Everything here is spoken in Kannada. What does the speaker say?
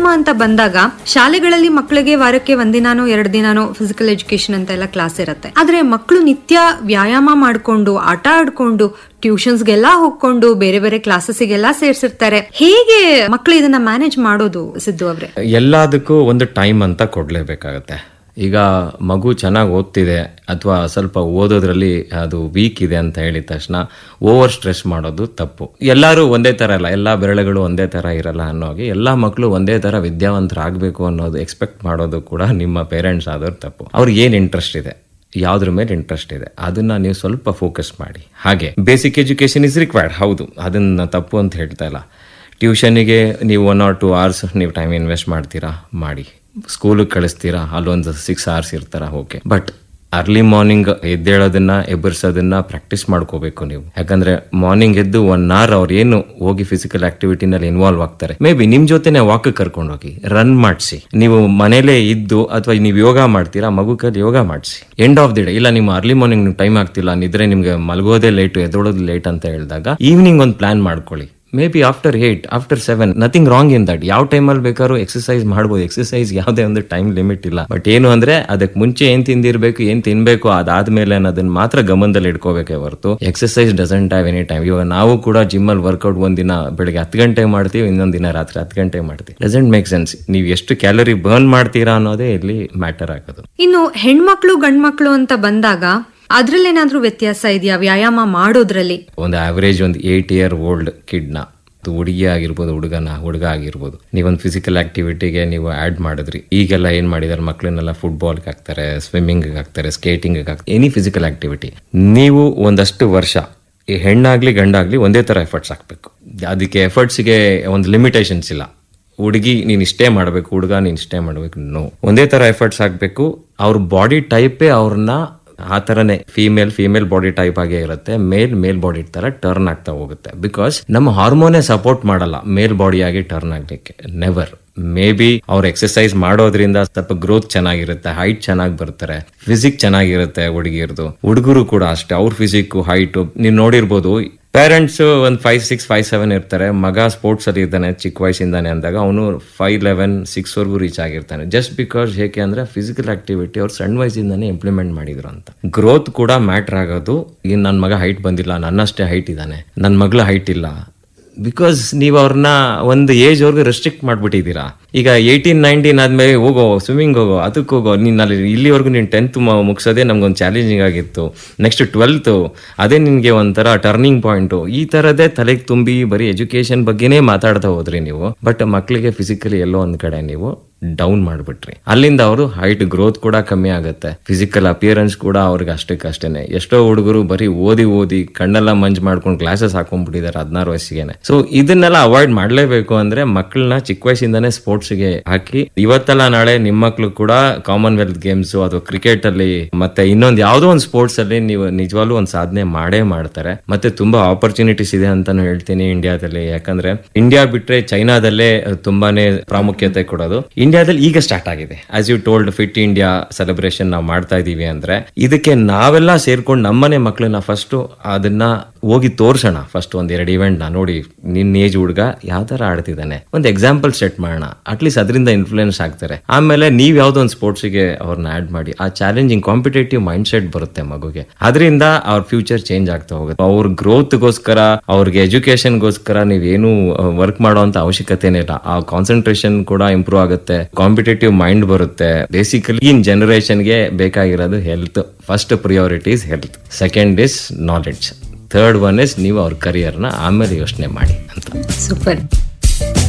ವ್ಯಾಯಾಮ ಅಂತ ಬಂದಾಗ ಶಾಲೆಗಳಲ್ಲಿ ಮಕ್ಕಳಿಗೆ ವಾರಕ್ಕೆ ಒಂದಿನಾನೋ ಎರಡು ದಿನಾನೋ ಫಿಸಿಕಲ್ ಎಜುಕೇಶನ್ ಅಂತ ಎಲ್ಲ ಕ್ಲಾಸ್ ಇರುತ್ತೆ ಆದ್ರೆ ಮಕ್ಕಳು ನಿತ್ಯ ವ್ಯಾಯಾಮ ಮಾಡ್ಕೊಂಡು ಆಟ ಆಡ್ಕೊಂಡು ಟ್ಯೂಷನ್ಸ್ಗೆಲ್ಲ ಹೋಗ್ಕೊಂಡು ಬೇರೆ ಬೇರೆ ಕ್ಲಾಸಸ್ಗೆಲ್ಲ ಸೇರ್ಸಿರ್ತಾರೆ ಹೇಗೆ ಮಕ್ಕಳು ಇದನ್ನ ಮ್ಯಾನೇಜ್ ಮಾಡೋದು ಸಿದ್ದು ಅವ್ರೆ ಎಲ್ಲದಕ್ಕೂ ಒಂದು ಟೈಮ್ ಅಂತ ಕೊಡಲೇಬೇಕಾಗತ್ತೆ ಈಗ ಮಗು ಚೆನ್ನಾಗಿ ಓದ್ತಿದೆ ಅಥವಾ ಸ್ವಲ್ಪ ಓದೋದ್ರಲ್ಲಿ ಅದು ವೀಕ್ ಇದೆ ಅಂತ ಹೇಳಿದ ತಕ್ಷಣ ಓವರ್ ಸ್ಟ್ರೆಸ್ ಮಾಡೋದು ತಪ್ಪು ಎಲ್ಲರೂ ಒಂದೇ ಥರ ಇಲ್ಲ ಎಲ್ಲ ಬೆರಳುಗಳು ಒಂದೇ ಥರ ಇರಲ್ಲ ಅನ್ನೋ ಹಾಗೆ ಎಲ್ಲ ಮಕ್ಕಳು ಒಂದೇ ಥರ ವಿದ್ಯಾವಂತರಾಗಬೇಕು ಅನ್ನೋದು ಎಕ್ಸ್ಪೆಕ್ಟ್ ಮಾಡೋದು ಕೂಡ ನಿಮ್ಮ ಪೇರೆಂಟ್ಸ್ ಆದವ್ರು ತಪ್ಪು ಅವ್ರಿಗೆ ಏನು ಇಂಟ್ರೆಸ್ಟ್ ಇದೆ ಯಾವ್ದ್ರ ಮೇಲೆ ಇಂಟ್ರೆಸ್ಟ್ ಇದೆ ಅದನ್ನ ನೀವು ಸ್ವಲ್ಪ ಫೋಕಸ್ ಮಾಡಿ ಹಾಗೆ ಬೇಸಿಕ್ ಎಜುಕೇಶನ್ ಇಸ್ ರಿಕ್ವೈರ್ಡ್ ಹೌದು ಅದನ್ನ ತಪ್ಪು ಅಂತ ಹೇಳ್ತಾ ಇಲ್ಲ ಟ್ಯೂಷನಿಗೆ ನೀವು ಒನ್ ಆರ್ ಟು ಅವರ್ಸ್ ನೀವು ಟೈಮ್ ಇನ್ವೆಸ್ಟ್ ಮಾಡ್ತೀರಾ ಮಾಡಿ ಸ್ಕೂಲಿಗೆ ಕಳಿಸ್ತೀರಾ ಅಲ್ಲೊಂದು ಸಿಕ್ಸ್ ಅವರ್ಸ್ ಇರ್ತಾರ ಓಕೆ ಬಟ್ ಅರ್ಲಿ ಮಾರ್ನಿಂಗ್ ಎದ್ದೇಳೋದನ್ನ ಎಬ್ಬರಿಸೋದನ್ನ ಪ್ರಾಕ್ಟೀಸ್ ಮಾಡ್ಕೋಬೇಕು ನೀವು ಯಾಕಂದ್ರೆ ಮಾರ್ನಿಂಗ್ ಎದ್ದು ಒನ್ ಅವರ್ ಅವ್ರು ಏನು ಹೋಗಿ ಫಿಸಿಕಲ್ ಆಕ್ಟಿವಿಟಿನಲ್ಲಿ ಇನ್ವಾಲ್ವ್ ಆಗ್ತಾರೆ ಮೇ ಬಿ ನಿಮ್ ಜೊತೆನೆ ವಾಕ್ ಕರ್ಕೊಂಡು ಹೋಗಿ ರನ್ ಮಾಡಿಸಿ ನೀವು ಮನೇಲೇ ಇದ್ದು ಅಥವಾ ನೀವು ಯೋಗ ಮಾಡ್ತೀರಾ ಮಗು ಕೈಲಿ ಯೋಗ ಮಾಡಿಸಿ ಎಂಡ್ ಆಫ್ ದಿ ಡೇ ಇಲ್ಲ ನಿಮ್ಮ ಅರ್ಲಿ ಮಾರ್ನಿಂಗ್ ಟೈಮ್ ಆಗ್ತಿಲ್ಲ ನಿದ್ರೆ ನಿಮ್ಗೆ ಮಲಗೋದೇ ಲೇಟ್ ಎದ್ದೋಳೋದು ಲೇಟ್ ಅಂತ ಹೇಳಿದಾಗ ಈವ್ನಿಂಗ್ ಒಂದು ಪ್ಲಾನ್ ಮಾಡ್ಕೊಳ್ಳಿ maybe after eight after seven nothing wrong in that ಯಾವ ಟೈಮಲ್ಲಿ ಬೇಕಾದ್ರೂ ಎಕ್ಸಸೈಸ್ ಮಾಡ್ಬೋದು ಎಕ್ಸಸೈಸ್ ಯಾವುದೇ ಒಂದು ಟೈಮ್ ಲಿಮಿಟ್ ಇಲ್ಲ ಬಟ್ ಏನು ಅಂದ್ರೆ ಅದಕ್ಕೆ ಮುಂಚೆ ಏನ್ ತಿಂದಿರ್ಬೇಕು ಏನ್ ತಿನ್ಬೇಕು ಅದಾದ್ಮೇಲೆ ಅನ್ನೋದನ್ನ ಮಾತ್ರ ಗಮನದಲ್ಲಿ ಇಟ್ಕೋಬೇಕೇ ಹೊರತು exercise doesn't have any time ಇವಾಗ ನಾವು ಕೂಡ ಜಿಮ್ ಅಲ್ಲಿ ವರ್ಕೌಟ್ ಒಂದಿನ ಬೆಳಿಗ್ಗೆ ಹತ್ತು ಗಂಟೆ ಮಾಡ್ತೀವಿ ಇನ್ನೊಂದ್ ದಿನ ರಾತ್ರಿ ಹತ್ತು ಗಂಟೆ ಮಾಡ್ತೀವಿ ಡಸಂಟ್ ಮೇಕ್ ಸೆನ್ಸ್ ನೀವು ಎಷ್ಟು ಕ್ಯಾಲರಿ ಬರ್ನ್ ಮಾಡ್ತೀರಾ ಅನ್ನೋದೇ ಇಲ್ಲಿ ಮ್ಯಾಟರ್ ಆಗೋದು ಇನ್ನು ಹೆಣ್ಮಕ್ಳು ಗಂಡ್ಮಕ್ಳು ಅಂತ ಬಂದಾಗ ಅದ್ರಲ್ಲೇನಾದ್ರೂ ವ್ಯತ್ಯಾಸ ಇದೆಯಾ ವ್ಯಾಯಾಮ ಮಾಡೋದ್ರಲ್ಲಿ ಒಂದು ಆವರೇಜ್ ಒಂದು ಏಟ್ ಇಯರ್ ಓಲ್ಡ್ ಕಿಡ್ನ ಹುಡುಗಿ ಆಗಿರ್ಬೋದು ಹುಡುಗನ ಹುಡುಗ ಆಗಿರ್ಬೋದು ನೀವೊಂದು ಫಿಸಿಕಲ್ ಆಕ್ಟಿವಿಟಿಗೆ ನೀವು ಆಡ್ ಮಾಡಿದ್ರಿ ಈಗೆಲ್ಲ ಏನ್ ಮಾಡಿದಾರೆ ಮಕ್ಕಳನ್ನೆಲ್ಲ ಫುಟ್ಬಾಲ್ಗೆ ಹಾಕ್ತಾರೆ ಸ್ವಿಮ್ಮಿಂಗ್ ಹಾಕ್ತಾರೆ ಸ್ಕೇಟಿಂಗ್ ಹಾಕ್ತಾರೆ ಎನಿ ಫಿಸಿಕಲ್ ಆಕ್ಟಿವಿಟಿ ನೀವು ಒಂದಷ್ಟು ವರ್ಷ ಈ ಹೆಣ್ಣಾಗ್ಲಿ ಗಂಡಾಗ್ಲಿ ಒಂದೇ ತರ ಎಫರ್ಟ್ಸ್ ಹಾಕ್ಬೇಕು ಅದಕ್ಕೆ ಎಫರ್ಟ್ಸ್ಗೆ ಒಂದು ಲಿಮಿಟೇಷನ್ಸ್ ಇಲ್ಲ ಹುಡುಗಿ ನೀನ್ ಇಷ್ಟೇ ಮಾಡ್ಬೇಕು ಹುಡುಗ ನೀನ್ ಇಷ್ಟೇ ಮಾಡ್ಬೇಕು ನೋ ಒಂದೇ ತರ ಎಫರ್ಟ್ಸ್ ಹಾಕ್ಬೇಕು ಅವ್ರ ಬಾಡಿ ಟೈಪೇ ಅವ್ರನ್ನ ಆ ಥರನೇ ಫೀಮೇಲ್ ಫೀಮೇಲ್ ಬಾಡಿ ಟೈಪ್ ಆಗೇ ಇರುತ್ತೆ ಮೇಲ್ ಮೇಲ್ ಬಾಡಿ ತರ ಟರ್ನ್ ಆಗ್ತಾ ಹೋಗುತ್ತೆ ಬಿಕಾಸ್ ನಮ್ಮ ಹಾರ್ಮೋನೇ ಸಪೋರ್ಟ್ ಮಾಡಲ್ಲ ಮೇಲ್ ಬಾಡಿ ಆಗಿ ಟರ್ನ್ ಆಗ್ಲಿಕ್ಕೆ ನೆವರ್ ಮೇ ಬಿ ಅವ್ರು ಎಕ್ಸರ್ಸೈಸ್ ಮಾಡೋದ್ರಿಂದ ಸ್ವಲ್ಪ ಗ್ರೋತ್ ಚೆನ್ನಾಗಿರುತ್ತೆ ಹೈಟ್ ಚೆನ್ನಾಗಿ ಬರ್ತಾರೆ ಫಿಸಿಕ್ ಚೆನ್ನಾಗಿರುತ್ತೆ ಹುಡುಗಿರ್ದು ಹುಡುಗರು ಕೂಡ ಅಷ್ಟೇ ಅವ್ರ ಫಿಸಿಕ್ ಹೈಟ್ ನೀವು ನೋಡಿರ್ಬೋದು ಪೇರೆಂಟ್ಸ್ ಒಂದು ಫೈವ್ ಸಿಕ್ಸ್ ಫೈವ್ ಸೆವೆನ್ ಇರ್ತಾರೆ ಮಗ ಸ್ಪೋರ್ಟ್ಸ್ ಅಲ್ಲಿ ಇದ್ದಾನೆ ಚಿಕ್ಕ ವಯಸ್ಸಿಂದಾನೆ ಅಂದಾಗ ಅವನು ಫೈವ್ ಲೆವೆನ್ ಸಿಕ್ಸ್ ವರ್ಗೂ ರೀಚ್ ಆಗಿರ್ತಾನೆ ಜಸ್ಟ್ ಬಿಕಾಸ್ ಹೇಗೆ ಅಂದ್ರೆ ಫಿಸಿಕಲ್ ಆಕ್ಟಿವಿಟಿ ಅವ್ರು ಸಣ್ಣ ವಯಸ್ಸಿಂದಾನೆ ಇಂಪ್ಲಿಮೆಂಟ್ ಮಾಡಿದ್ರು ಅಂತ ಗ್ರೋತ್ ಕೂಡ ಮ್ಯಾಟರ್ ಆಗೋದು ಈಗ ನನ್ನ ಮಗ ಹೈಟ್ ಬಂದಿಲ್ಲ ನನ್ನಷ್ಟೇ ಹೈಟ್ ಇದ್ದಾನೆ ನನ್ನ ಮಗಳ ಹೈಟ್ ಇಲ್ಲ ಬಿಕಾಸ್ ನೀವು ಅವ್ರನ್ನ ಒಂದು ಏಜ್ ಅವ್ರಿಗೆ ರೆಸ್ಟ್ರಿಕ್ಟ್ ಮಾಡ್ಬಿಟ್ಟಿದ್ದೀರಾ ಈಗ ಏಯ್ಟೀನ್ ನೈನ್ಟೀನ್ ಆದ್ಮೇಲೆ ಹೋಗೋ ಸ್ವಿಮ್ಮಿಂಗ್ ಹೋಗೋ ಅದಕ್ಕೆ ಹೋಗೋ ನೀನು ಅಲ್ಲಿ ಇಲ್ಲಿವರೆಗೂ ನೀನು ಟೆಂತ್ ಮುಗಿಸೋದೇ ನಮ್ಗೊಂದು ಚಾಲೆಂಜಿಂಗ್ ಆಗಿತ್ತು ನೆಕ್ಸ್ಟ್ ಟ್ವೆಲ್ತು ಅದೇ ನಿನಗೆ ಒಂಥರ ಟರ್ನಿಂಗ್ ಪಾಯಿಂಟು ಈ ಥರದೇ ತಲೆಗೆ ತುಂಬಿ ಬರೀ ಎಜುಕೇಶನ್ ಬಗ್ಗೆನೇ ಮಾತಾಡ್ತಾ ಹೋದ್ರಿ ನೀವು ಬಟ್ ಮಕ್ಕಳಿಗೆ ಫಿಸಿಕಲಿ ಎಲ್ಲೋ ಒಂದ್ ಕಡೆ ನೀವು ಡೌನ್ ಮಾಡ್ಬಿಟ್ರಿ ಅಲ್ಲಿಂದ ಅವರು ಹೈಟ್ ಗ್ರೋತ್ ಕೂಡ ಕಮ್ಮಿ ಆಗುತ್ತೆ ಫಿಸಿಕಲ್ ಅಪಿಯರೆನ್ಸ್ ಕೂಡ ಅವ್ರಿಗೆ ಅಷ್ಟಕ್ಕಷ್ಟೇನೆ ಎಷ್ಟೋ ಹುಡುಗರು ಬರೀ ಓದಿ ಓದಿ ಕಣ್ಣೆಲ್ಲ ಮಂಜ್ ಮಾಡ್ಕೊಂಡು ಗ್ಲಾಸಸ್ ಹಾಕೊಂಡ್ಬಿಟ್ಟಿದ್ದಾರೆ ಹದಿನಾರು ವಯಸ್ಸಿಗೆನೆ ಸೊ ಇದನ್ನೆಲ್ಲ ಅವಾಯ್ಡ್ ಮಾಡ್ಲೇಬೇಕು ಅಂದ್ರೆ ಮಕ್ಕಳನ್ನ ಚಿಕ್ಕ ವಯಸ್ಸಿಂದಾನೇ ಸ್ಪೋರ್ಟ್ಸ್ ಗೆ ಹಾಕಿ ಇವತ್ತೆಲ್ಲ ನಾಳೆ ನಿಮ್ಮ ಮಕ್ಕಳು ಕೂಡ ಕಾಮನ್ವೆಲ್ತ್ ಗೇಮ್ಸ್ ಅಥವಾ ಕ್ರಿಕೆಟ್ ಅಲ್ಲಿ ಮತ್ತೆ ಇನ್ನೊಂದು ಯಾವ್ದೋ ಒಂದು ಸ್ಪೋರ್ಟ್ಸ್ ಅಲ್ಲಿ ನೀವು ನಿಜವಾಗ್ಲೂ ಒಂದು ಸಾಧನೆ ಮಾಡೇ ಮಾಡ್ತಾರೆ ಮತ್ತೆ ತುಂಬಾ ಆಪರ್ಚುನಿಟೀಸ್ ಇದೆ ಅಂತಾನು ಹೇಳ್ತೀನಿ ಇಂಡಿಯಾದಲ್ಲಿ ಯಾಕಂದ್ರೆ ಇಂಡಿಯಾ ಬಿಟ್ರೆ ಚೈನಾದಲ್ಲೇ ತುಂಬಾನೇ ಪ್ರಾಮುಖ್ಯತೆ ಕೊಡೋದು ಇಂಡಿಯಾದಲ್ಲಿ ಈಗ ಸ್ಟಾರ್ಟ್ ಆಗಿದೆ as you told fit India celebration ನಾವು ಮಾಡ್ತಾ ಇದೀವಿ ಅಂದ್ರೆ ಇದಕ್ಕೆ ನಾವೆಲ್ಲ ಸೇರ್ಕೊಂಡು ನಮ್ಮನೆ ಮಕ್ಕಳನ್ನ ಫಸ್ಟ್ ಅದನ್ನ ಹೋಗಿ ತೋರ್ಸೋಣ ಫಸ್ಟ್ ಒಂದ್ ಎರಡು ಇವೆಂಟ್ ನ ನೋಡಿ ನಿನ್ ಏಜ್ ಹುಡುಗ ಯಾವ ತರ ಆಡ್ತಿದ್ದಾನೆ ಒಂದು ಎಕ್ಸಾಂಪಲ್ ಸೆಟ್ ಮಾಡೋಣ ಅಟ್ಲೀಸ್ಟ್ ಅದರಿಂದ ಇನ್ಫ್ಲೂಯೆನ್ಸ್ ಆಗ್ತಾರೆ ಆಮೇಲೆ ನೀವ್ ಯಾವ್ದೋ ಒಂದು ಸ್ಪೋರ್ಟ್ಸ್ ಗೆ ಅವ್ರನ್ನ ಆಡ್ ಮಾಡಿ ಆ ಚಾಲೆಂಜಿಂಗ್ ಕಾಂಪಿಟೇಟಿವ್ ಮೈಂಡ್ ಸೆಟ್ ಬರುತ್ತೆ ಮಗುಗೆ ಅದರಿಂದ ಅವ್ರ ಫ್ಯೂಚರ್ ಚೇಂಜ್ ಆಗ್ತಾ ಹೋಗುತ್ತೆ ಅವ್ರ ಗ್ರೋತ್ಗೋಸ್ಕರ ಅವ್ರಿಗೆ ಎಜುಕೇಶನ್ಗೋಸ್ಕರ ನೀವೇನು ವರ್ಕ್ ಮಾಡುವಂತ ಅವಶ್ಯಕತೆನೇ ಇಲ್ಲ ಆ ಕಾನ್ಸಂಟ್ರೇಷನ್ ಕೂಡ ಇಂಪ್ರೂವ್ ಆಗುತ್ತೆ ಕಾಂಪಿಟೇಟಿವ್ ಮೈಂಡ್ ಬರುತ್ತೆ ಬೇಸಿಕಲಿ ಇನ್ ಜನರೇಷನ್ಗೆ ಬೇಕಾಗಿರೋದು health first priorities health second is knowledge third one is ನೀವು ಅವ್ರ ಕರಿಯರ್ನ ಆಮೇಲೆ ಯೋಚನೆ ಮಾಡಿ ಅಂತ ಸೂಪರ್